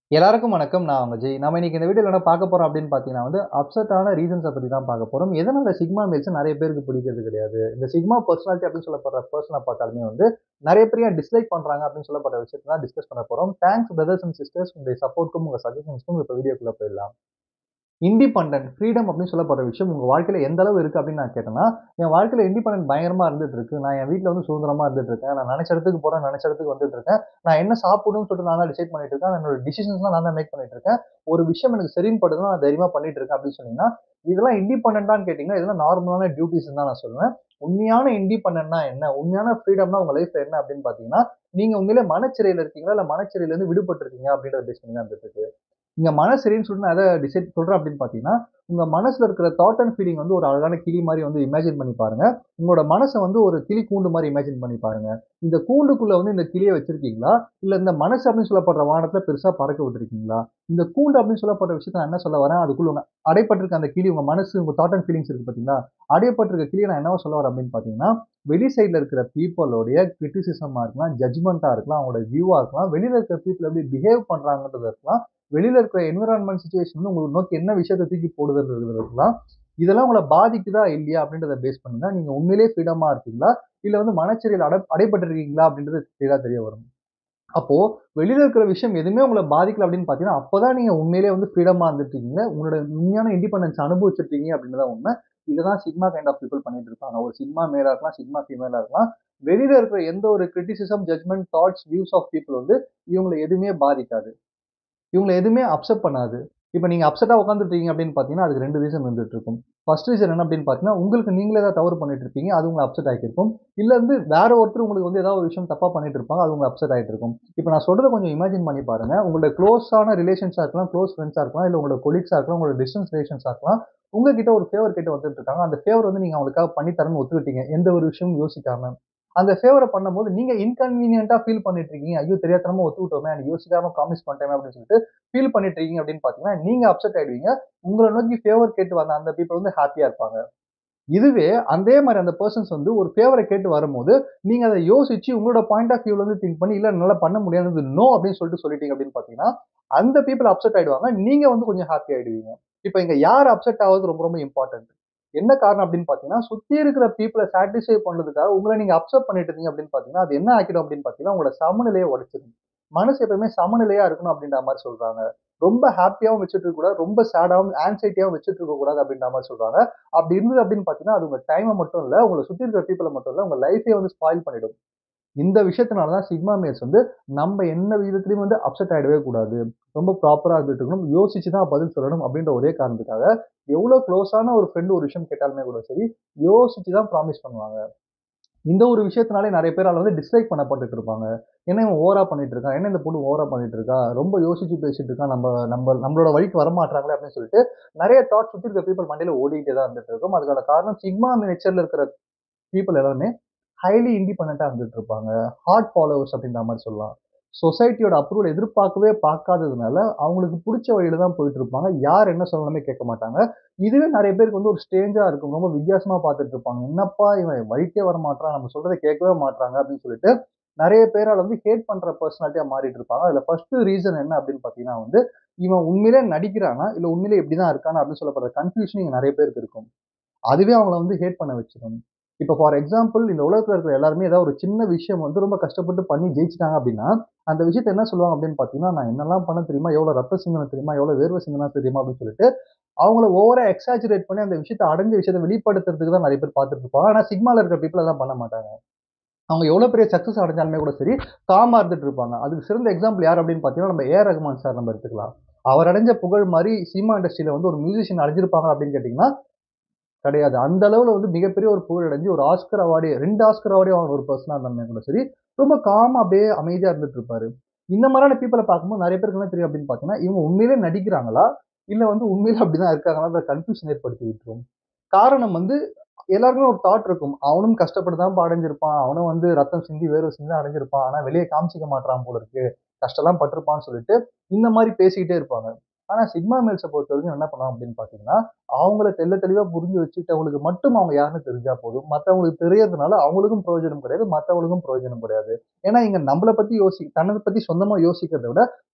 எல்லாருக்கும் வணக்கம் நான் அவங்க ஜெய் நம்ம இன்னைக்கு இந்த வீடியோவில் என்ன பார்க்க போறோம் அப்படின்னு பார்த்தீங்கன்னா வந்து அப்செட்டான ரீசன்ஸை பற்றி தான் பார்க்க போறோம் எதனால சிக்மா மேல்ஸ் நிறைய பேருக்கு பிடிக்கிறது கிடையாது இந்த சிக்மா பர்சனாலிட்டி அப்படின்னு சொல்லப்படுற பர்சனை பார்த்தாலுமே வந்து நிறைய பேர் டிஸ்லைக் பண்றாங்க அப்படின்னு சொல்லப்படுற விஷயத்தை தான் டிஸ்கஸ் பண்ண போறோம் தேங்க்ஸ் பிரதர்ஸ் அண்ட் சிஸ்டர்ஸ் உங்களுடைய சப்போர்ட்க்கும் உங்க சஜஷன்ஸ்க்கும் இப்போ வீடியோக்குள்ள போயிடலாம் இண்டிபெண்டன்ட் ஃப்ரீடம் அப்படின்னு சொல்லப்படுற விஷயம் உங்க வாழ்க்கையில எந்த அளவு இருக்கு அப்படின்னு நான் கேட்டேன்னா என் வாழ்க்கையில இண்டிபெண்டன்ட் பயங்கரமா இருந்துட்டு இருக்கு நான் என் வீட்டில் வந்து சுதந்திரமா இருந்துட்டு இருக்கேன் நான் நினைச்ச இடத்துக்கு போறேன் நினைச்ச இடத்துக்கு வந்துட்டு இருக்கேன் நான் என்ன சாப்பிடணும்னு சொல்லிட்டு நான் தான் டிசைட் பண்ணிட்டு இருக்கேன் என்னோட டிசிஷன்ஸ்லாம் நான் தான் மேக் பண்ணிட்டு இருக்கேன் ஒரு விஷயம் எனக்கு சரின்னு படுதுன்னா நான் தைரியமா பண்ணிட்டு இருக்கேன் அப்படின்னு சொன்னீங்கன்னா இதெல்லாம் இண்டிபெண்டான்னு கேட்டீங்கன்னா இதெல்லாம் நார்மலான டியூட்டிஸ் தான் நான் சொல்லுவேன் உண்மையான இண்டிபெண்டன்ட்னா என்ன உண்மையான ஃப்ரீடம்னா உங்க லைஃப்ல என்ன அப்படின்னு பாத்தீங்கன்னா நீங்க உண்மையிலே மனச்சிறையில இருக்கீங்களா இல்ல மனச்சிறையில இருந்து விடுபட்டு இருக்கீங்க அப்படின்றத பேஸ் பண்ணி தான் இருந்துட்டு இருக்கு இங்க மனசிறைன்னு சொல்லிட்டு நான் எதை டிசைட் சொல்றேன் அப்படின்னு பாத்தீங்கன்னா உங்க மனசுல இருக்கிற தாட் அண்ட் ஃபீலிங் வந்து ஒரு அழகான கிளி மாதிரி வந்து இமேஜின் பண்ணி பாருங்க உங்களோட மனசை வந்து ஒரு கிளி கூண்டு மாதிரி இமேஜின் பண்ணி பாருங்க இந்த கூண்டுக்குள்ள வந்து இந்த கிளியை வச்சிருக்கீங்களா இல்ல இந்த மனசு அப்படின்னு சொல்லப்படுற வானத்துல பெருசா பறக்க விட்டுருக்கீங்களா இந்த கூண்டு அப்படின்னு சொல்லப்படுற விஷயத்த நான் என்ன சொல்ல வரேன் அதுக்குள்ள உங்க அடைப்பட்டிருக்க அந்த கிளி உங்க மனசு உங்க தாட் அண்ட் ஃபீலிங்ஸ் இருக்கு பாத்தீங்களா அடையப்பட்டிருக்க கிளியை நான் என்னவா சொல்ல வரேன் அப்படின்னு பாத்தீங்கன்னா வெளி சைட்ல இருக்கிற பீப்புளோடைய கிரிட்டிசிசமா இருக்கலாம் ஜட்மெண்டா இருக்கலாம் அவங்களோட வியூவா இருக்கலாம் வெளியில இருக்கிற பீப்புள் எப்படி பிஹேவ் பண்றாங்கன்றது இருக்கலாம் வெளியில இருக்கிற என்விரான்மெண்ட் சுச்சுவேஷன் வந்து உங்களுக்கு நோக்கி என்ன விஷயத்தை தூக்கி போடுதுன்றது இருக்கலாம் இதெல்லாம் உங்களை பாதிக்குதா இல்லையா அப்படின்றத பேஸ் பண்ணுங்க நீங்க உண்மையிலேயே ஃப்ரீடமா இருக்கீங்களா இல்ல வந்து மனச்சரியில் அடை அடைப்பட்டிருக்கீங்களா அப்படின்றது தெளிவா தெரிய வரும் அப்போ வெளியில இருக்கிற விஷயம் எதுவுமே உங்களை பாதிக்கல அப்படின்னு பாத்தீங்கன்னா அப்பதான் நீங்க உண்மையிலேயே வந்து ஃப்ரீடமா இருந்துட்டீங்க உங்களோட உண்மையான இண்டிபெண்டன்ஸ் அனுபவிச்சிருக்கீங்க அப்படின்றத உண்மை இதுதான் சிக்மா கைண்ட் ஆஃப் பீப்புள் பண்ணிட்டு இருப்பாங்க ஒரு சிக்மா மேலா இருக்கலாம் சிக்மா ஃபீமேலா இருக்கலாம் வெளியில இருக்கிற எந்த ஒரு criticism judgement thoughts views of people வந்து இவங்களை எதுவுமே பாதிக்காது இவங்களை எதுவுமே அப்செட் பண்ணாது இப்போ நீங்கள் அப்செட்டாக உட்காந்துருக்கீங்க அப்படின்னு பார்த்தீங்கன்னா அதுக்கு ரெண்டு ரீசன் வந்துட்டு இருக்கும் ஃபர்ஸ்ட் ரீசன் என்ன அப்படின்னு பார்த்தீங்கன்னா உங்களுக்கு நீங்களே ஏதாவது தவறு பண்ணிட்டு இருப்பீங்க அது உங்களை அப்செட் ஆகிருக்கும் இல்லை வந்து வேற ஒருத்தர் உங்களுக்கு வந்து ஏதாவது ஒரு விஷயம் தப்பாக பண்ணிட்டு இருப்பாங்க அது உங்களை அப்செட் ஆகிட்டு இருக்கும் இப்போ நான் சொல்றதை கொஞ்சம் இமேஜின் பண்ணி பாருங்க உங்களோட க்ளோஸான ரிலேஷன்ஸாக இருக்கலாம் க்ளோஸ் ஃப்ரெண்ட்ஸாக இருக்கலாம் இல்லை உங்களோட கொலீக்ஸாக இருக்கலாம் உங்களோட டிஸ்டன்ஸ் ரிலேஷன்ஸாக இருக்கலாம் உங்ககிட்ட ஒரு ஃபேவர் கேட்டு வந்துட்டு இருக்காங்க அந்த ஃபேவர் வந்து நீங்கள் அவங்களுக்காக பண்ணி தரணும்னு ஒத்துக்கிட்டீங்க எந்த ஒரு விஷயமும் யோசிக்காம அந்த ஃபேவரை பண்ணும்போது நீங்க இன்கன்வீனியன்ட்டா ஃபீல் பண்ணிட்டு இருக்கீங்க ஐயோ தெரியாதனமா ஒத்துக்கிட்டோமே எனக்கு யோசிக்காம ப்ராமிஸ் பண்ணிட்டேன் அப்படின்னு சொல்லிட்டு ஃபீல் பண்ணிட்டு இருக்கீங்க அப்படின்னு பாத்தீங்கன்னா நீங்க அப்செட் ஆயிடுவீங்க உங்களை நோக்கி ஃபேவர் கேட்டு வந்த அந்த பீப்புள் வந்து ஹாப்பியா இருப்பாங்க இதுவே அதே மாதிரி அந்த பர்சன்ஸ் வந்து ஒரு ஃபேவரை கேட்டு வரும்போது நீங்க அதை யோசிச்சு உங்களோட பாயிண்ட் ஆஃப் வியூல இருந்து திங்க் பண்ணி இல்ல நல்லா பண்ண முடியாது நோ அப்படின்னு சொல்லிட்டு சொல்லிட்டீங்க அப்படின்னு பாத்தீங்கன்னா அந்த பீப்புள் அப்செட் ஆயிடுவாங்க நீங்க வந்து கொஞ்சம் ஹாப்பி ஆயிடுவீங்க இப்போ இங்க யார் அப்செட் ஆகுது ரொம்ப ரொம்ப இம்பார்ட்டன்ட் என்ன காரணம் அப்படின்னு பாத்தீங்கன்னா சுத்தி இருக்கிற பீப்புளை சாட்டிஸ்ஃபை பண்ணதுக்காக உங்களை நீங்க அப்செட் பண்ணிட்டு இருக்கீங்க அப்படின்னு பாத்தீங்கன்னா அது என்ன ஆக்கிடும் அப்படின்னு பாத்தீங்கன்னா உங்களோட சமநிலையை உடைச்சிடும் மனசு எப்பவுமே சமநிலையா இருக்கணும் அப்படின்ற மாதிரி சொல்றாங்க ரொம்ப ஹாப்பியாவும் வச்சுட்டு இருக்க கூடாது ரொம்ப சேடாவும் ஆன்சைட்டியாவும் வச்சுட்டு இருக்க கூடாது அப்படின்ற மாதிரி சொல்றாங்க அப்படி இருந்தது அப்படின்னு பாத்தீங்கன்னா அது உங்க டைமை மட்டும் இல்ல உங்களை சுத்தி இருக்கிற பீப்புளை மட்டும் இல்ல உங்க லைஃபே வந்து ஸ்பாயில் பண்ணிடும் இந்த விஷயத்தினாலதான் சிக்மா மேல்ஸ் வந்து நம்ம என்ன விதத்துலயும் வந்து அப்செட் ஆயிடவே கூடாது ரொம்ப ப்ராப்பரா இருந்துட்டு இருக்கணும் யோசிச்சு தான் பதில் சொல்லணும் அப்படின்ற ஒரே காரணத்துக்காக எவ்வளவு க்ளோஸான ஒரு ஃப்ரெண்டு ஒரு விஷயம் கேட்டாலுமே கூட சரி யோசிச்சு தான் ப்ராமிஸ் பண்ணுவாங்க இந்த ஒரு விஷயத்தினாலே நிறைய பேரால வந்து டிஸ்லைக் பண்ணப்பட்டுட்டு இருப்பாங்க என்ன இவன் ஓவரா பண்ணிட்டு இருக்கான் என்ன இந்த பொண்ணு ஓவரா பண்ணிட்டு இருக்கா ரொம்ப யோசிச்சு பேசிட்டு இருக்கான் நம்ம நம்ம நம்மளோட வழிக்கு வரமாட்டாங்களே அப்படின்னு சொல்லிட்டு நிறைய தாட் சுத்தி இருக்க பீப்புள் மண்டையில ஓடிக்கிட்டே தான் இருந்துட்டு இருக்கும் அதுக்கான காரணம் சிக்மா நேச்சர்ல இருக்கிற பீப்புள் எல்லாருமே ஹைலி இண்டிபெண்டா இருந்துட்டு இருப்பாங்க ஹார்ட் ஃபாலோவர்ஸ் அப்படின்ற மாதிரி சொல்லலாம் சொசைட்டியோட அப்ரூவல் எதிர்பார்க்கவே பார்க்காததுனால அவங்களுக்கு பிடிச்ச வழியில தான் போயிட்டு இருப்பாங்க யார் என்ன சொல்லணுமே கேட்க மாட்டாங்க இதுவே நிறைய பேருக்கு வந்து ஒரு ஸ்டேஞ்சா இருக்கும் ரொம்ப வித்தியாசமா பார்த்துட்டு இருப்பாங்க என்னப்பா இவன் வழிக்கே வர மாட்டான் நம்ம சொல்றதை கேட்கவே மாட்டாங்க அப்படின்னு சொல்லிட்டு நிறைய பேரால் வந்து ஹேட் பண்ற பர்சனாலிட்டியா மாறிட்டு இருப்பாங்க அதுல ஃபர்ஸ்ட் ரீசன் என்ன அப்படின்னு பாத்தீங்கன்னா வந்து இவன் உண்மையிலே நடிக்கிறானா இல்ல உண்மையிலே எப்படிதான் இருக்கானா அப்படின்னு சொல்லப்படுற கன்ஃபியூஷன் இங்க நிறைய பேருக்கு இருக்கும் அதுவே அவங்கள வந்து ஹேட் பண்ண வச்சிடும் இப்போ ஃபார் எக்ஸாம்பிள் இந்த உலகத்தில் இருக்கிற எல்லாருமே ஏதாவது ஒரு சின்ன விஷயம் வந்து ரொம்ப கஷ்டப்பட்டு பண்ணி ஜெயிச்சிட்டாங்க அப்படின்னா அந்த விஷயத்த என்ன சொல்லுவாங்க அப்படின்னு பார்த்தீங்கன்னா நான் என்னெல்லாம் பண்ண தெரியுமா எவ்வளோ ரத்த சிங்கனம் தெரியுமா எவ்வளோ வேர்வை சிங்கனம் தெரியுமா அப்படின்னு சொல்லிட்டு அவங்கள ஓவரா எக்ஸாஜுரேட் பண்ணி அந்த விஷயத்த அடைஞ்ச விஷயத்தை வெளிப்படுத்துறதுக்கு தான் நிறைய பேர் பார்த்துட்டு இருப்பாங்க ஆனால் சிக்மால இருக்கிற பீப்புள் எல்லாம் பண்ண மாட்டாங்க அவங்க எவ்வளோ பெரிய சக்ஸஸ் அடைஞ்சாலுமே கூட சரி காமா இருந்துட்டு இருப்பாங்க அதுக்கு சிறந்த எக்ஸாம்பிள் யார் அப்படின்னு பார்த்தீங்கன்னா நம்ம ஏ ரகுமான் சார் நம்ம எடுத்துக்கலாம் அவர் அடைஞ்ச புகழ் மாதிரி சினிமா இண்டஸ்ட்ரியில வந்து ஒரு மியூசிஷியன் அடைஞ்சிருப்பாங்க அப்படின்னு கேட்டிங்கன்னா கிடையாது அந்த அளவுல வந்து மிகப்பெரிய ஒரு புகழ் அடைஞ்சு ஒரு ஆஸ்கர் அவார்டு ரெண்டு ஆஸ்கர் அவார்டே வாங்கின ஒரு பர்சனா இருந்தாலுமே கூட சரி ரொம்ப காமா அப்படியே அமைதியா இருந்துட்டு இருப்பாரு இந்த மாதிரியான பீப்புளை பார்க்கும்போது நிறைய பேருக்கு என்ன தெரியும் அப்படின்னு பார்த்தீங்கன்னா இவங்க உண்மையிலே நடிக்கிறாங்களா இல்ல வந்து உண்மையிலே அப்படிதான் இருக்காங்களா கன்ஃபியூஷன் ஏற்படுத்தி விட்டுரும் காரணம் வந்து எல்லாருக்குமே ஒரு தாட் இருக்கும் அவனும் கஷ்டப்பட்டு தான் அடைஞ்சிருப்பான் அவனும் வந்து ரத்தம் சிந்தி வேர்வை சிந்தி தான் அடைஞ்சிருப்பான் ஆனா வெளியே காமிச்சிக்க மாட்டான் போல இருக்கு கஷ்டம்லாம் பட்டிருப்பான்னு சொல்லிட்டு இந்த மாதிரி பேசிக்கிட்டே இருப்பாங்க ஆனா சிக்மா மேல்ஸை பொறுத்த வரைக்கும் என்ன பண்ணுவாங்க அப்படின்னு பாத்தீங்கன்னா அவங்கள தெல்ல தெளிவா புரிஞ்சு வச்சுட்டவங்களுக்கு மட்டும் அவங்க யாருன்னு தெரிஞ்சா போதும் மத்தவங்களுக்கு தெரியறதுனால அவங்களுக்கும் பிரயோஜனம் கிடையாது மத்தவங்களுக்கும் பிரயோஜனம் கிடையாது ஏன்னா இங்க நம்மளை பத்தி யோசி தன்னை பத்தி சொந்தமா யோசிக்கிறத விட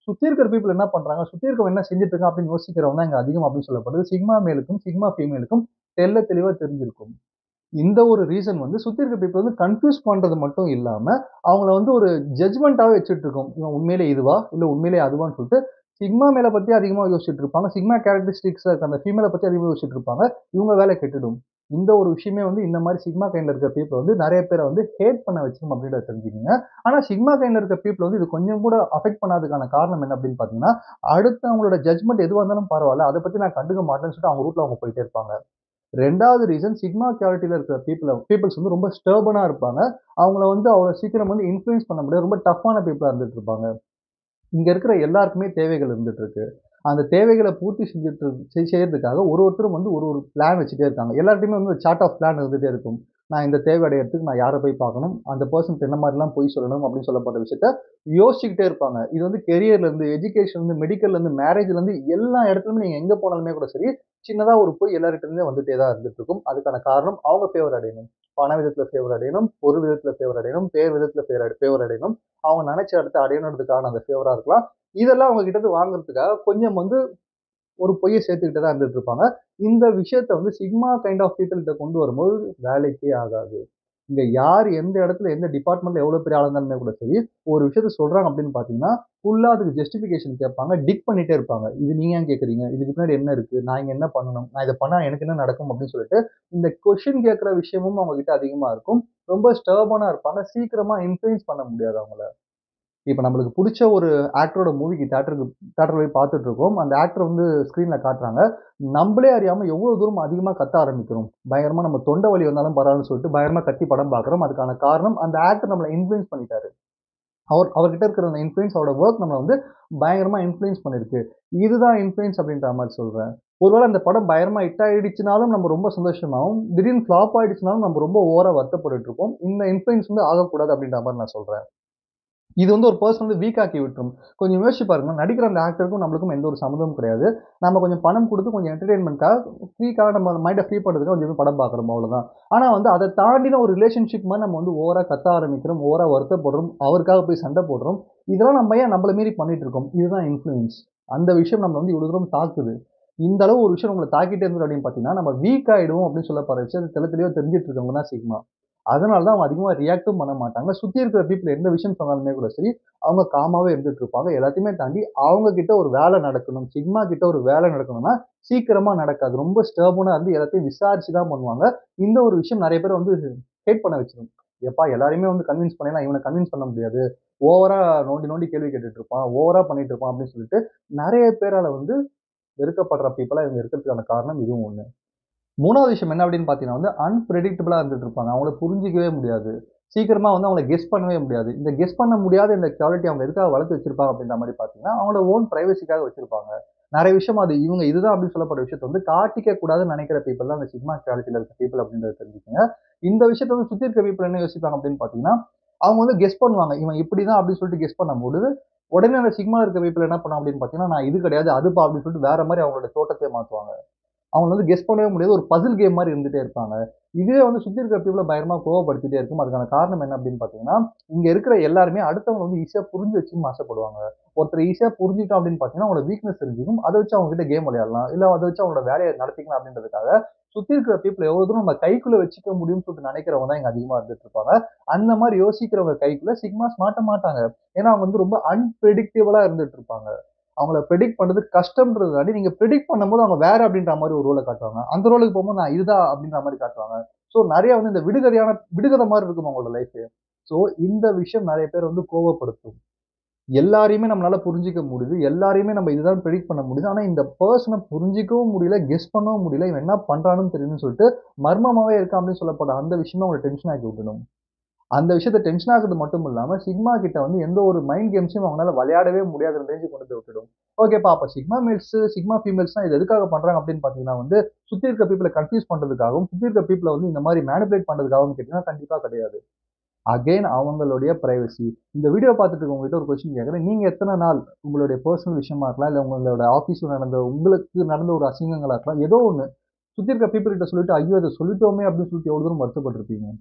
சுத்தி இருக்கிற பீப்புள் என்ன பண்றாங்க சுத்தி இருக்கவங்க என்ன செஞ்சுட்டு இருக்காங்க அப்படின்னு யோசிக்கிறவங்க தான் இங்க அதிகம் அப்படின்னு சொல்லப்படுது சிக்மா மேலுக்கும் சிக்மா ஃபீமேலுக்கும் தெல்ல தெளிவா தெரிஞ்சிருக்கும் இந்த ஒரு ரீசன் வந்து சுத்தி இருக்க பீப்புள் வந்து கன்ஃபியூஸ் பண்றது மட்டும் இல்லாம அவங்கள வந்து ஒரு ஜட்ஜ்மெண்ட்டாவே வச்சுட்டு இருக்கோம் இவன் உண்மையிலே இதுவா இல்ல உண்மையிலே அதுவான்னு சொல்லிட்டு சிக்மா மேல பத்தி அதிகமா யோசிச்சுட்டு இருப்பாங்க சிக்மா கேரக்டரிஸ்டிக்ஸ் அந்த ஃபீமேலை பத்தி அதிகமாக யோசிச்சுட்டு இருப்பாங்க இவங்க வேலை கெட்டுடும் இந்த ஒரு விஷயமே வந்து இந்த மாதிரி சிக்மா கைண்ட்ல இருக்க பீப்புள் வந்து நிறைய பேரை வந்து ஹேட் பண்ண வச்சிரும் அப்படின்றத தெரிஞ்சுக்கோங்க ஆனா சிக்மா கைண்ட்ல இருக்க பீப்புள் வந்து இது கொஞ்சம் கூட அஃபெக்ட் பண்ணாததுக்கான காரணம் என்ன அப்படின்னு பாத்தீங்கன்னா அடுத்து அவங்களோட ஜட்மெண்ட் எதுவாக இருந்தாலும் பரவாயில்ல அதை பத்தி நான் கண்டுக்க மாட்டேன்னு சொல்லிட்டு அவங்க ரூட்ல அவங்க போயிட்டே இருப்பாங்க ரெண்டாவது ரீசன் சிக்மா குவாலிட்டியில் இருக்கிற பீப்புள் பீப்புள்ஸ் வந்து ரொம்ப ஸ்டர்பனாக இருப்பாங்க அவங்கள வந்து அவ்வளோ சீக்கிரம் வந்து இன்ஃப்ளூயன்ஸ் பண்ண முடியாது ரொம்ப டஃப்பான பீப்புளாக இருந்துட்டு இருப்பாங்க இங்கே இருக்கிற எல்லாருக்குமே தேவைகள் இருந்துட்டு இருக்கு அந்த தேவைகளை பூர்த்தி செஞ்சுட்டு செய்- செய்யறதுக்காக ஒரு ஒருத்தரும் வந்து ஒரு ஒரு பிளான் வச்சுட்டே இருக்காங்க எல்லார்ட்டையுமே வந்து சார்ட் ஆஃப் பிளான் இருந்துகிட்டே இருக்கும் நான் இந்த தேவை அடையிறதுக்கு நான் யாரை போய் பார்க்கணும் அந்த பர்சன் என்ன மாதிரிலாம் போய் சொல்லணும் அப்படின்னு சொல்லப்பட்ட விஷயத்த யோசிச்சுக்கிட்டே இருப்பாங்க இது வந்து கெரியர்ல இருந்து எஜுகேஷன் இருந்து மெடிக்கல்ல இருந்து மேரேஜ்ல இருந்து எல்லா இடத்துலயுமே நீங்க எங்க போனாலுமே கூட சரி சின்னதா ஒரு போய் எல்லார்கிட்ட இருந்தே வந்துட்டே தான் இருந்துட்டு இருக்கும் அதுக்கான காரணம் அவங்க ஃபேவர் அடையணும் பண விதத்துல ஃபேவர் அடையணும் பொருள் விதத்துல ஃபேவர் அடையணும் பேர் விதத்துல ஃபேவர் ஃபேவர் அடையணும் அவங்க நினைச்ச இடத்த அடையணுன்றதுக்கான அந்த ஃபேவரா இருக்கலாம் இதெல்லாம் அவங்க கிட்ட இருந்து வாங்குறதுக்காக கொஞ்சம் வந்து ஒரு பொய்யை சேர்த்துக்கிட்டு தான் இருந்துட்டு இருப்பாங்க இந்த விஷயத்த வந்து சிக்மா கைண்ட் ஆஃப் பீப்புள் கிட்ட கொண்டு வரும்போது வேலைக்கே ஆகாது இங்க யார் எந்த இடத்துல எந்த டிபார்ட்மெண்ட்ல எவ்வளவு பெரிய ஆளா இருந்தாலுமே கூட சரி ஒரு விஷயத்த சொல்றாங்க அப்படின்னு பாத்தீங்கன்னா ஃபுல்லா அதுக்கு ஜஸ்டிபிகேஷன் கேட்பாங்க டிக் பண்ணிட்டே இருப்பாங்க இது நீங்க ஏன் கேக்குறீங்க இதுக்கு பின்னாடி என்ன இருக்கு நான் இங்க என்ன பண்ணணும் நான் இதை பண்ணா எனக்கு என்ன நடக்கும் அப்படின்னு சொல்லிட்டு இந்த கொஷின் கேட்கிற விஷயமும் அவங்க கிட்ட அதிகமா இருக்கும் ரொம்ப ஸ்டர்பனா இருப்பாங்க சீக்கிரமா இன்ஃபுளுன்ஸ் பண்ண முடியாது அவங்கள இப்போ நம்மளுக்கு பிடிச்ச ஒரு ஆக்டரோட மூவிக்கு தேட்டருக்கு தேட்டர் போய் பார்த்துட்டு இருக்கோம் அந்த ஆக்டர் வந்து ஸ்க்ரீனில் காட்டுறாங்க நம்மளே அறியாமல் எவ்வளோ தூரம் அதிகமாக கத்த ஆரம்பிக்கிறோம் பயங்கரமாக நம்ம தொண்டை வலி வந்தாலும் பரவாயில்லன்னு சொல்லிட்டு பயங்கரமாக கத்தி படம் பார்க்குறோம் அதுக்கான காரணம் அந்த ஆக்டர் நம்மளை இன்ஃப்ளூயன்ஸ் பண்ணிட்டாரு அவர் அவர்கிட்ட இருக்கிற அந்த இன்ஃப்ளூயன்ஸ் அவரோட ஒர்க் நம்மளை வந்து பயங்கரமாக இன்ஃப்ளூயன்ஸ் பண்ணிருக்கு இதுதான் இன்ஃப்ளூயன்ஸ் அப்படின்ற மாதிரி சொல்கிறேன் ஒருவேளை அந்த படம் பயங்கரமா ஹிட் ஆயிடுச்சுனாலும் நம்ம ரொம்ப சந்தோஷமாகவும் திடீர்னு ஃப்ளாப் ஆயிடுச்சுனாலும் நம்ம ரொம்ப ஓவரா வருத்தப்பட்டு இருப்போம் இந்த இன்ஃப்ளூயன்ஸ் வந்து ஆகக்கூடாது அப்படின்ற மாதிரி நான் சொல்றேன் இது வந்து ஒரு பர்சன் வந்து வீக் ஆக்கி விட்டுரும் கொஞ்சம் யோசிச்சு பாருங்க நடிக்கிற அந்த ஆக்டருக்கும் நம்மளுக்கும் எந்த ஒரு சம்மந்தமும் கிடையாது நம்ம கொஞ்சம் பணம் கொடுத்து கொஞ்சம் என்டர்டைன்மெண்ட்காக ஃப்ரீக்காக நம்ம மைண்டை ஃப்ரீ பண்ணுறதுக்காக கொஞ்சம் படம் பார்க்குறோம் அவ்வளோதான் ஆனால் வந்து அதை தாண்டின ஒரு ரிலேஷன்ஷிப் மாதிரி நம்ம வந்து ஓவராக கத்த ஆரம்பிக்கிறோம் ஓவராக வருத்தப்படுறோம் அவருக்காக போய் சண்டை போடுறோம் இதெல்லாம் நம்ம ஏன் நம்மள மீறி பண்ணிட்டு இருக்கோம் இதுதான் இன்ஃப்ளூயன்ஸ் அந்த விஷயம் நம்ம வந்து இவ்வளோ தூரம் தாக்குது இந்த அளவு ஒரு விஷயம் உங்களை தாக்கிட்டே இருந்தது அப்படின்னு பார்த்தீங்கன்னா நம்ம வீக் ஆயிடுவோம் அப்படின்னு சொல்லப்படுற விஷயத்தை தெளி தெளிவாக தெரிஞ்சிட்டு இருக்கவங்க தான் சிக்மா அதனால தான் அவங்க அதிகமாக ரியாக்டும் பண்ண மாட்டாங்க சுற்றி இருக்கிற பீப்புள் எந்த விஷயம் சொன்னாலுமே கூட சரி அவங்க காமாவே இருந்துட்டு இருப்பாங்க எல்லாத்தையுமே தாண்டி அவங்க கிட்ட ஒரு வேலை நடக்கணும் சிக்மா கிட்ட ஒரு வேலை நடக்கணும்னா சீக்கிரமா நடக்காது ரொம்ப ஸ்டர்பனா இருந்து எல்லாத்தையும் விசாரிச்சு தான் பண்ணுவாங்க இந்த ஒரு விஷயம் நிறைய பேர் வந்து ஹேட் பண்ண வச்சிடும் எப்பா எல்லாரையுமே வந்து கன்வின்ஸ் பண்ணலாம் இவனை கன்வின்ஸ் பண்ண முடியாது ஓவரா நோண்டி நோண்டி கேள்வி கேட்டுட்டு இருப்பான் ஓவரா பண்ணிட்டு இருப்பான் அப்படின்னு சொல்லிட்டு நிறைய பேரால வந்து வெறுக்கப்படுற பீப்புளா இவங்க இருக்கிறதுக்கான காரணம் இதுவும் ஒண்ணு மூணாவது விஷயம் என்ன அப்படின்னு பார்த்தீங்கன்னா வந்து அன்பிரடிக்டபிளா இருந்துட்டு இருப்பாங்க அவங்கள புரிஞ்சிக்கவே முடியாது சீக்கிரமா வந்து அவங்கள கெஸ் பண்ணவே முடியாது இந்த கெஸ் பண்ண முடியாத இந்த குவாலிட்டி அவங்க எதுக்காக வளர்த்து வச்சிருப்பாங்க அப்படின்ற மாதிரி பார்த்தீங்கன்னா அவங்களோட ஓன் பிரைவசிக்காக வச்சிருப்பாங்க நிறைய விஷயம் அது இவங்க இதுதான் அப்படின்னு சொல்லப்பட்ட விஷயத்தை வந்து காட்டிக்க கூடாதுன்னு நினைக்கிற பீப்புள் தான் அந்த சிக்மா குவாலிட்டியில் இருக்க பீப்புள் அப்படின்றத தெரிஞ்சுக்கங்க இந்த விஷயத்தை வந்து சுத்தி இருக்க பீப்புள் என்ன யோசிப்பாங்க அப்படின்னு பார்த்தீங்கன்னா அவங்க வந்து கெஸ் பண்ணுவாங்க இவன் இப்படிதான் அப்படின்னு சொல்லிட்டு கெஸ் பண்ணும்போது உடனே அந்த சிக்மா இருக்க பீப்புள் என்ன பண்ணாங்க அப்படின்னு பார்த்தீங்கன்னா நான் இது கிடையாது அதுப்பா அப்படின்னு சொல்லிட்டு வேற மாதிரி அவங்களோட தோட்டத்தை மாற்றுவாங்க அவங்க வந்து கெஸ் பண்ணவே முடியாது ஒரு பசில் கேம் மாதிரி இருந்துட்டே இருப்பாங்க இதுவே வந்து சுற்றி இருக்கிற பீப்புளை பயங்கரமா கோவப்படுத்திட்டே இருக்கும் அதுக்கான காரணம் என்ன அப்படின்னு பார்த்தீங்கன்னா இங்க இருக்கிற எல்லாருமே அடுத்தவங்க வந்து ஈஸியா புரிஞ்சு வச்சுன்னு ஆசைப்படுவாங்க ஒருத்தர் ஈஸியா புரிஞ்சுட்டோம் அப்படின்னு பார்த்தீங்கன்னா அவங்களோட வீக்னஸ் தெரிஞ்சுக்கும் அதை வச்சு அவங்க கிட்ட கேம் விளையாடலாம் இல்ல அதை வச்சு அவங்களோட வேலையை நடத்திக்கலாம் அப்படின்றதுக்காக சுத்தி இருக்கிற பீப்புள் எவ்வளவு தூரம் நம்ம கைக்குள்ள வச்சுக்க முடியும்னு சொல்லிட்டு நினைக்கிறவங்க தான் இங்க அதிகமா இருந்துட்டு இருப்பாங்க அந்த மாதிரி யோசிக்கிறவங்க கைக்குள்ள சிக்மாஸ் மாட்ட மாட்டாங்க ஏன்னா அவங்க வந்து ரொம்ப அன்பிரடிக்டபிளா இருந்துட்டு இருப்பாங்க அவங்கள ப்ரெடிக்ட் பண்றது கஷ்டம்ன்றதாண்டி நீங்க ப்ரெடிக்ட் பண்ணும்போது அவங்க வேற அப்படின்ற மாதிரி ஒரு ரோலை காட்டுவாங்க அந்த ரோலுக்கு போகும்போது நான் இதுதான் அப்படின்ற மாதிரி காட்டுவாங்க ஸோ நிறைய வந்து இந்த விடுகதையான விடுகதை மாதிரி இருக்கும் அவங்களோட லைஃப் ஸோ இந்த விஷயம் நிறைய பேர் வந்து கோவப்படுத்தும் எல்லாரையுமே நம்மளால புரிஞ்சிக்க முடியுது எல்லாரையுமே நம்ம இதுதான் ப்ரெடிக்ட் பண்ண முடியுது ஆனா இந்த பர்சனை புரிஞ்சிக்கவும் முடியல கெஸ் பண்ணவும் முடியல இவன் என்ன பண்றான்னு தெரியும்னு சொல்லிட்டு மர்மமாவே இருக்கான் அப்படின்னு சொல்லப்பட்ட அந்த விஷயமே அவங்களை டென்ஷன் ஆக்கி விட்டணும் அந்த விஷயத்த டென்ஷன் ஆகுறது மட்டும் இல்லாம சிக்மா கிட்ட வந்து எந்த ஒரு மைண்ட் கேம்ஸையும் அவங்களால விளையாடவே முடியாத ரேஞ்சு கொண்டு போய் விட்டுடும் ஓகேப்பா அப்ப சிக்மா மேல்ஸ் சிக்மா ஃபீமேல்ஸ் இது எதுக்காக பண்றாங்க அப்படின்னு பாத்தீங்கன்னா வந்து சுத்தி இருக்க பீப்புளை கன்ஃபியூஸ் பண்றதுக்காகவும் சுத்தி இருக்க பீப்புளை வந்து இந்த மாதிரி மேனிபுலேட் பண்றதுக்காகவும் கேட்டீங்கன்னா கண்டிப்பா கிடையாது அகைன் அவங்களுடைய பிரைவசி இந்த வீடியோ பார்த்துட்டு இருக்கவங்ககிட்ட ஒரு கொஸ்டின் கேட்குறேன் நீங்க எத்தனை நாள் உங்களுடைய பர்சனல் விஷயமா இருக்கலாம் இல்ல உங்களோட ஆஃபீஸ்ல நடந்த உங்களுக்கு நடந்த ஒரு அசிங்கங்களா இருக்கலாம் ஏதோ ஒண்ணு சுத்தி இருக்க பீப்புள் கிட்ட சொல்லிட்டு ஐயோ அதை சொல்லிட்டோமே அப்படின்னு சொல்லிட்டு எவ்வளவு தூரம் வருத்தப்பட்டிருப்பீங்க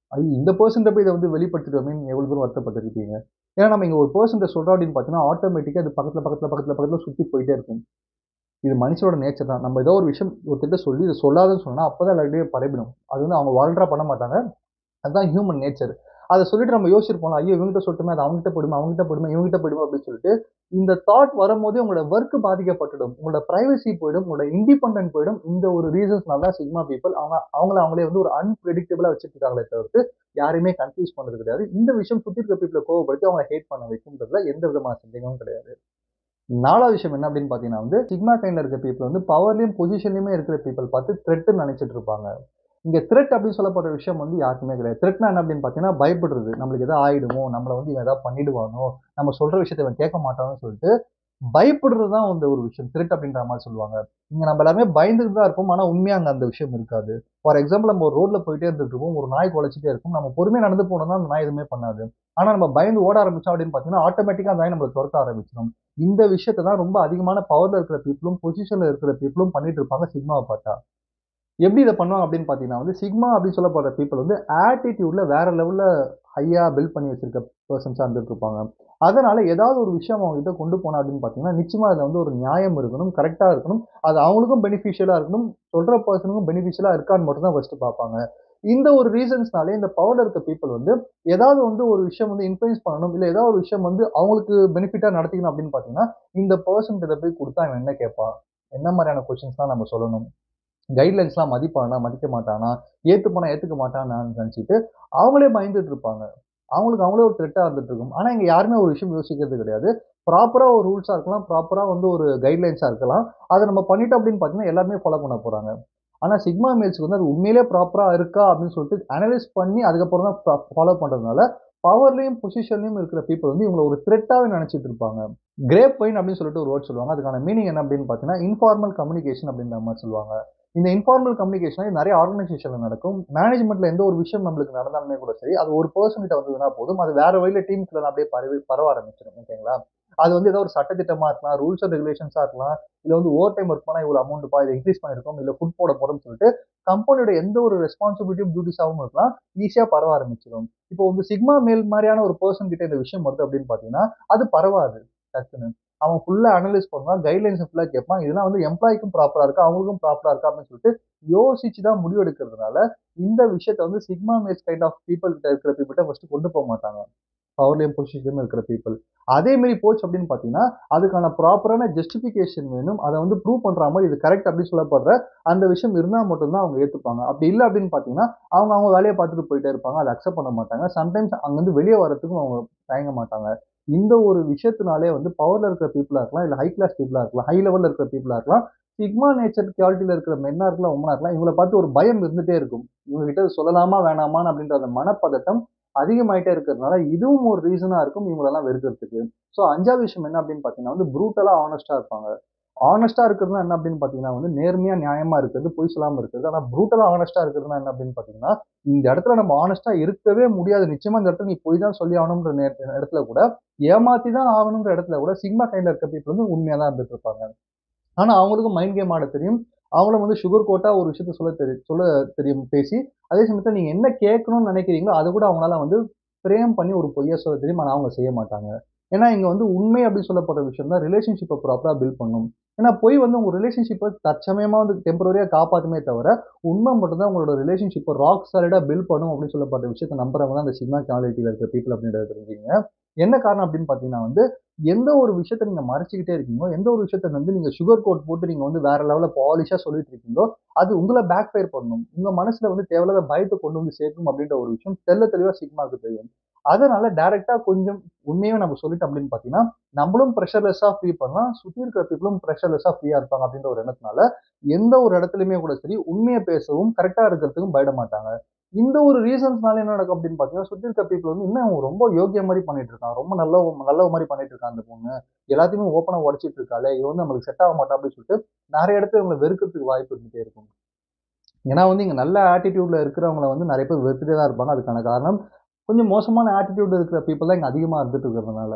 ஐயோ இந்த பர்சன்ட்ட போய் இதை வந்து வெளிப்படுத்திட்டோமே நீங்க எவ்வளவு தூரம் வருத்தப்பட்டிருப்பீங்க ஏன்னா நம்ம இங்க ஒரு பர்சன்ட்ட சொல்றோம் அப்படின்னு பார்த்தீங்கன்னா ஆட்டோமேட்டிக்கா அது பக்கத்துல பக்கத்துல பக்கத்துல பக்கத்துல சுத்தி போயிட்டே இருக்கும் இது மனுஷனோட நேச்சர் தான் நம்ம ஏதோ ஒரு விஷயம் ஒருத்தர்கிட்ட சொல்லி இதை சொல்லாதுன்னு சொன்னா அப்பதான் எல்லாருடையும் பரப்பிடும் அது வந்து அவங்க வால்ரா பண்ண மாட்டாங்க அதுதான் ஹியூமன் நேச்சர் அதை சொல்லிட்டு நம்ம யோசிச்சிருப்போம் ஐயோ இவங்ககிட்ட சொல்லட்டுமே அது அவங்ககிட்ட போயிடுமா அவங்ககிட்ட போயிடுமா இவங்ககிட்ட போயிடுமா அப்படின்னு சொல்லிட்டு இந்த தாட் வரும்போதே உங்களோட ஒர்க் பாதிக்கப்பட்டுடும் உங்களோட பிரைவசி போயிடும் உங்களோட இண்டிபெண்டன்ட் போயிடும் இந்த ஒரு ரீசன்ஸ்னால தான் சிக்மா பீப்புள் அவங்க அவங்கள அவங்களே வந்து ஒரு அன்பிரடிக்டபிளா வச்சுட்டு இருக்காங்களே தவிர்த்து யாரையுமே கன்ஃபியூஸ் பண்ணது கிடையாது இந்த விஷயம் சுத்தி இருக்க பீப்புளை கோவப்படுத்தி அவங்களை ஹேட் பண்ண வைக்கும்ன்றதுல எந்த விதமான சந்தேகமும் கிடையாது நாலாவது விஷயம் என்ன அப்படின்னு பார்த்தீங்கன்னா வந்து சிக்மா கைண்ட்ல இருக்க பீப்புள் வந்து பவர்லயும் பொசிஷன்லயுமே இருக்கிற பீப்புள் பார்த்து த்ரெட்னு நினைச்சிட்டு இருப்பாங்க இங்க த்ரெட் அப்படின்னு சொல்லப்படுற விஷயம் வந்து யாருக்குமே கிடையாது த்ரெட்னா என்ன அப்படின்னு பார்த்தீங்கன்னா பயப்படுறது நம்மளுக்கு எதாவது ஆயிடுமோ நம்மளை வந்து இவன் ஏதாவது பண்ணிடுவானோ நம்ம சொல்ற விஷயத்தை இவன் கேட்க மாட்டான்னு சொல்லிட்டு பயப்படுறது தான் அந்த ஒரு விஷயம் த்ரெட் அப்படின்ற மாதிரி சொல்லுவாங்க இங்க நம்ம எல்லாமே பயந்துட்டு தான் இருப்போம் ஆனா உண்மையா அங்க அந்த விஷயம் இருக்காது ஃபார் எக்ஸாம்பிள் நம்ம ஒரு ரோட்ல போயிட்டே இருந்துட்டு இருப்போம் ஒரு நாய் குலைச்சிட்டே இருக்கும் நம்ம பொறுமையா நடந்து போனோம்னா அந்த நாய் எதுவுமே பண்ணாது ஆனா நம்ம பயந்து ஓட ஆரம்பிச்சோம் அப்படின்னு பார்த்தீங்கன்னா ஆட்டோமேட்டிக்கா அந்த நாய் நம்மளை துரத்த ஆரம்பிச்சிடும் இந்த விஷயத்தை தான் ரொம்ப அதிகமான பவர்ல இருக்கிற பீப்புளும் பொசிஷன்ல இருக்கிற பீப்புளும் பண்ணிட்டு இருப்பாங்க சிக்மாவை பார்த்தா எப்படி இதை பண்ணுவாங்க அப்படின்னு பார்த்தீங்கன்னா வந்து சிக்மா அப்படின்னு சொல்லப்படுற பீப்புள் வந்து ஆட்டிடியூட்ல வேற லெவல்ல ஹையா பில்ட் பண்ணி வச்சிருக்க பர்சன்ஸாக இருந்துட்டு இருப்பாங்க அதனால ஏதாவது ஒரு விஷயம் அவங்க கிட்ட கொண்டு போனா அப்படின்னு பார்த்தீங்கன்னா நிச்சயமா அதுல வந்து ஒரு நியாயம் இருக்கணும் கரெக்டா இருக்கணும் அது அவங்களுக்கும் பெனிஃபிஷியலா இருக்கணும் சொல்ற பர்சனுக்கும் பெனிஃபிஷியலா இருக்கான்னு மட்டும் தான் ஃபர்ஸ்ட் பார்ப்பாங்க இந்த ஒரு ரீசன்ஸ்னாலே இந்த பவர்ல இருக்க பீப்புள் வந்து ஏதாவது வந்து ஒரு விஷயம் வந்து இன்ஃபுளுன்ஸ் பண்ணணும் இல்லை ஏதாவது ஒரு விஷயம் வந்து அவங்களுக்கு பெனிஃபிட்டா நடத்திக்கணும் அப்படின்னு பார்த்தீங்கன்னா இந்த பர்சன் இதை போய் கொடுத்தா அவன் என்ன கேட்பான் என்ன மாதிரியான கொஸ்டின்ஸ் தான் நம்ம சொல்லணும் கைட்லைன்ஸ்லாம் மதிப்பானா மதிக்க மாட்டானா ஏத்து போனா ஏத்துக்க மாட்டானான்னு நினைச்சிட்டு அவங்களே பயந்துட்டு இருப்பாங்க அவங்களுக்கு அவங்களே ஒரு த்ரெட்டா இருந்துட்டு இருக்கும் ஆனா இங்க யாருமே ஒரு விஷயம் யோசிக்கிறது கிடையாது ப்ராப்பரா ஒரு ரூல்ஸா இருக்கலாம் ப்ராப்பரா வந்து ஒரு கைட்லைன்ஸா இருக்கலாம் அதை நம்ம பண்ணிட்டோம் அப்படின்னு பார்த்தீங்கன்னா எல்லாருமே ஃபாலோ பண்ண போறாங்க ஆனா சிக்மா மேல்ஸ்க்கு வந்து அது உண்மையிலே ப்ராப்பரா இருக்கா அப்படின்னு சொல்லிட்டு அனலைஸ் பண்ணி அதுக்கப்புறம் தான் ஃபாலோ பண்றதுனால பவர்லயும் பொசிஷன்லயும் இருக்கிற பீப்புள் வந்து இவங்களை ஒரு த்ரெட்டாவே நினைச்சிட்டு இருப்பாங்க கிரேப் பாயிண்ட் அப்படின்னு சொல்லிட்டு ஒரு வேர்ட் சொல்லுவாங்க அதுக்கான மீனிங் என்ன அப்படின்னு பார்த்தீங்கன்னா இன்ஃபார்மல் கம்யூனிகேஷன் அப்படின்ற மாதிரி சொல்லுவாங்க இந்த இன்ஃபார்மல் கம்யூனிகேஷன் நிறைய ஆர்கனைசேஷன்ல நடக்கும் மேனேஜ்மெண்ட்ல எந்த ஒரு விஷயம் நம்மளுக்கு நடந்தாலுமே கூட சரி அது ஒரு பர்சன் கிட்ட வந்ததுன்னா போதும் அது வேற வழியில டீமுக்குள்ள அப்படியே பரவி பரவ ஆரம்பிச்சிடும் ஓகேங்களா அது வந்து ஏதோ ஒரு சட்டத்திட்டமா இருக்கலாம் ரூல்ஸ் அண்ட் ரெகுலேஷன்ஸா இருக்கலாம் இல்ல வந்து ஓவர் டைம் ஒர்க் பண்ணா இவ்வளவு அமௌண்ட் பா இதை இன்க்ரீஸ் பண்ணிருக்கோம் இல்ல ஃபுட் போட போறோம்னு சொல்லிட்டு கம்பெனியோட எந்த ஒரு ரெஸ்பான்சிபிலிட்டியும் டியூட்டிஸாகவும் இருக்கலாம் ஈஸியா பரவ ஆரம்பிச்சிடும் இப்போ வந்து சிக்மா மேல் மாதிரியான ஒரு பர்சன் கிட்ட இந்த விஷயம் வருது அப்படின்னு பாத்தீங்கன்னா அது பரவாது டக்குன்னு அவன் ஃபுல்லா அனலைஸ் பண்ணுவான் கைட்லைன்ஸ் ஃபுல்லா கேட்பான் இதெல்லாம் வந்து எம்ப்ளாய்க்கும் ப்ராப்பரா இருக்கா அவங்களுக்கும் ப்ராப்பரா இருக்கா அப்படின்னு சொல்லிட்டு யோசிச்சு தான் முடிவு எடுக்கிறதுனால இந்த விஷயத்த வந்து sigma males kind of people கிட்ட இருக்கிற பீப்புள்கிட்ட ஃபர்ஸ்ட் கொண்டு போக மாட்டாங்க பவர்லையும் பொசிஷன்லையும் இருக்கிற பீப்புள் அதே மாதிரி போச்சு அப்படின்னு பார்த்தீங்கன்னா அதுக்கான ப்ராப்பரான ஜஸ்டிஃபிகேஷன் வேணும் அதை வந்து ப்ரூவ் பண்ற மாதிரி இது கரெக்ட் அப்படின்னு சொல்லப்படுற அந்த விஷயம் இருந்தால் மட்டும்தான் அவங்க ஏற்றுப்பாங்க அப்படி இல்லை அப்படின்னு பார்த்தீங்கன்னா அவங்க அவங்க வேலையை பார்த்துட்டு போயிட்டே இருப்பாங்க அதை அக்செப்ட் பண்ண மாட்டாங்க சம்டைம்ஸ் அங்கேருந்து வெளியே வரத்துக்கும் அவங்க தயங்க மாட்டாங்க இந்த ஒரு விஷயத்தினாலே வந்து பவர்ல இருக்கிற பீப்புளா இருக்கலாம் இல்லை ஹை கிளாஸ் பீப்புளா இருக்கலாம் ஹை லெவல்ல இருக்கிற பீப்புளா இருக்கலாம் சிக்மா நேச்சர் குவாலிட்டியில இருக்கிற மென்னா இருக்கலாம் உமனா இருக்கலாம் இவங்களை பார்த்து ஒரு பயம் இருந்துட்டே இருக்கும் இவங்க கிட்ட சொல்லலாமா வேணாமான்னு அப்படின்ற அந்த மனப்பதட்டம் அதிகமாயிட்டே இருக்கிறதுனால இதுவும் ஒரு ரீசனா இருக்கும் இவங்களெல்லாம் வெறுக்கிறதுக்கு ஸோ அஞ்சாவது விஷயம் என்ன அப்படின்னு பார்த்தீங்கன்னா வந்து ப்ரூட்டலா ஆனஸ்டா இருப்பாங்க ஆனஸ்டா இருக்கிறதுனா என்ன அப்படின்னு பார்த்தீங்கன்னா வந்து நேர்மையா நியாயமா இருக்கிறது பொய் சொல்லாம இருக்கிறது ஆனால் ப்ரூட்டலா ஆனஸ்டா இருக்கிறதுனா என்ன அப்படின்னு பார்த்தீங்கன்னா இந்த இடத்துல நம்ம ஆனஸ்டா இருக்கவே முடியாது நிச்சயமா இந்த இடத்துல நீ பொய் தான் சொல்லி ஆகணுன்ற நே- இடத்துல கூட ஏமாத்தி தான் ஆகணுன்ற இடத்துல கூட சிக்மா கைண்ட்ல இருக்க பீப்புள் வந்து உண்மையா தான் இருந்துட்டு இருப்பாங்க ஆனா அவங்களுக்கும் மைண்ட் கேம் ஆட தெரியும் அவங்களும் வந்து சுகர் கோட்டா ஒரு விஷயத்த சொல்ல தெரியும் சொல்ல தெரியும் பேசி அதே சமயத்துல நீங்க என்ன கேட்கணும்னு நினைக்கிறீங்களோ அதை கூட அவங்களால வந்து பிரேம் பண்ணி ஒரு பொய்யா சொல்ல தெரியும் ஆனா அவங்க செய்ய மாட்டாங்க ஏன்னா இங்க வந்து உண்மை அப்படின்னு சொல்லப்படுற விஷயம் தான் ரிலேஷன்ஷிப்பை ப்ராப்பரா பில்ட் பண்ணும் ஏன்னா பொய் வந்து உங்க ரிலேஷன்ஷிப்பை தற்சமயமா வந்து டெம்பரரியா காப்பாத்துமே தவிர உண்மை மட்டும்தான் உங்களோட ரிலேஷன்ஷிப்பை ராக் சாலிடா பில்ட் பண்ணும் அப்படின்னு சொல்லப்பட்ட விஷயத்தை நம்புறவங்க தான் அந்த சிக்மா குவாலிட்டியில இருக்கிற பீப்புள் அப்படின்றத தெரிஞ்சுங்க என்ன காரணம் அப்படின்னு பாத்தீங்கன்னா வந்து எந்த ஒரு விஷயத்த நீங்க மறைச்சிக்கிட்டே இருக்கீங்களோ எந்த ஒரு விஷயத்த வந்து நீங்க சுகர் கோட் போட்டு நீங்க வந்து வேற லெவலில் பாலிஷா சொல்லிட்டு இருக்கீங்களோ அது உங்களை பேக் ஃபயர் பண்ணணும் உங்க மனசுல வந்து தேவையில்லாத பயத்தை கொண்டு வந்து சேர்க்கும் அப்படின்ற ஒரு விஷயம் தெல்ல தெளிவா சிக்மாக்கு தெரியும் அதனால டைரக்டா கொஞ்சம் உண்மையை நம்ம சொல்லிட்டோம் அப்படின்னு பாத்தீங்கன்னா நம்மளும் ப்ரெஷர்லெஸ்ஸா ஃப்ரீ பண்ணலாம் சுத்தி இருக்கிற பீப்புளும் ப்ரெஷர்லெஸ்ஸா ஃப்ரீயா இருப்பாங்க அப்படின்ற ஒரு எண்ணத்தினால எந்த ஒரு இடத்துலயுமே கூட சரி உண்மையை பேசவும் கரெக்டா இருக்கிறதுக்கும் பயப்பட மாட்டாங்க இந்த ஒரு ரீசன்ஸ்னால என்ன நடக்கும் அப்படின்னு பாத்தீங்கன்னா சுத்தி இருக்க பீப்புள் வந்து இன்னும் அவன் ரொம்ப யோகிய மாதிரி பண்ணிட்டு இருக்கான் ரொம்ப நல்ல நல்ல மாதிரி பண்ணிட்டு இருக்கான் அந்த பொண்ணு எல்லாத்தையுமே ஓப்பனா உடச்சிட்டு இருக்காளே இவன் வந்து நம்மளுக்கு செட் ஆக மாட்டான் அப்படின்னு சொல்லிட்டு நிறைய இடத்துல இவங்களை வெறுக்கிறதுக்கு வாய்ப்பு இருந்துட்டே இருக்கும் ஏன்னா வந்து இங்க நல்ல ஆட்டிடியூட்ல இருக்கிறவங்கள வந்து நிறைய பேர் வெறுத்துட்டே தான் இருப்பாங்க அதுக்கான காரணம் கொஞ்சம் மோசமான ஆட்டிடியூட் இருக்கிற பீப்புள் தான் இங்க அதிகமா இருந்துட்டு இருக்கிறதுனால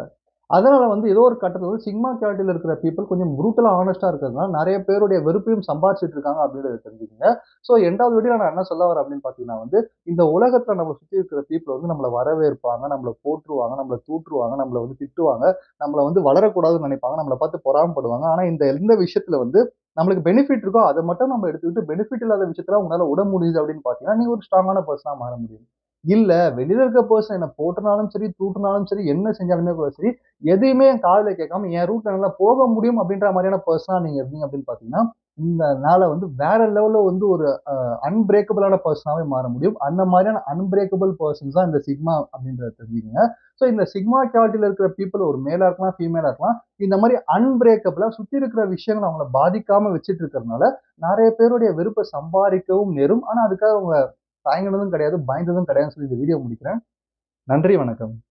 அதனால வந்து ஏதோ ஒரு கட்டத்துல வந்து சிக்மா குவாலிட்டியில இருக்கிற பீப்புள் கொஞ்சம் ப்ரூட்டலா ஹானஸ்டா இருக்கிறதுனால நிறைய பேருடைய வெறுப்பையும் சம்பாதிச்சுட்டு இருக்காங்க அப்படின்றத தெரிஞ்சுக்கங்க ஸோ எண்டாவது வீடியோ நான் என்ன சொல்ல வரேன் அப்படின்னு பார்த்தீங்கன்னா வந்து இந்த உலகத்துல நம்ம சுற்றி இருக்கிற பீப்புள் வந்து நம்மளை வரவேற்பாங்க நம்மளை போற்றுவாங்க நம்மளை தூற்றுவாங்க நம்மளை வந்து திட்டுவாங்க நம்மளை வந்து வளரக்கூடாதுன்னு நினைப்பாங்க நம்மளை பார்த்து பொறாமப்படுவாங்க ஆனா இந்த எந்த விஷயத்துல வந்து நம்மளுக்கு பெனிஃபிட் இருக்கோ அதை மட்டும் நம்ம எடுத்துக்கிட்டு பெனிஃபிட் இல்லாத விஷயத்துல உங்களால விட முடியுது அப்படின்னு பார்த்தீங்கன்னா நீங்க ஒரு ஸ்ட்ராங்கான பர்சனா மாற முடியும் இல்ல வெளியில இருக்க பர்சன் என்ன போட்டுனாலும் சரி தூட்டுனாலும் சரி என்ன செஞ்சாலுமே கூட சரி எதையுமே என் காதுல கேட்காம என் ரூட்ல நல்லா போக முடியும் அப்படின்ற மாதிரியான பர்சனா நீங்க இருந்தீங்க அப்படின்னு பாத்தீங்கன்னா இந்த நாளை வந்து வேற லெவல்ல வந்து ஒரு அன்பிரேக்கபிளான பர்சனாவே மாற முடியும் அந்த மாதிரியான அன்பிரேக்கபிள் பர்சன்ஸ் தான் இந்த சிக்மா அப்படின்றத தெரிஞ்சுக்கங்க ஸோ இந்த சிக்மா குவாலிட்டியில இருக்கிற பீப்புள் ஒரு மேலா இருக்கலாம் ஃபீமேலா இருக்கலாம் இந்த மாதிரி அன்பிரேக்கபிளா சுத்தி இருக்கிற விஷயங்கள் அவங்கள பாதிக்காம வச்சுட்டு இருக்கிறதுனால நிறைய பேருடைய விருப்ப சம்பாதிக்கவும் நேரும் ஆனா அதுக்காக அவங்க தயங்கினதும் கிடையாது பயந்ததும் கிடையாதுன்னு சொல்லி இந்த வீடியோ முடிக்கிறேன் நன்றி வணக்கம்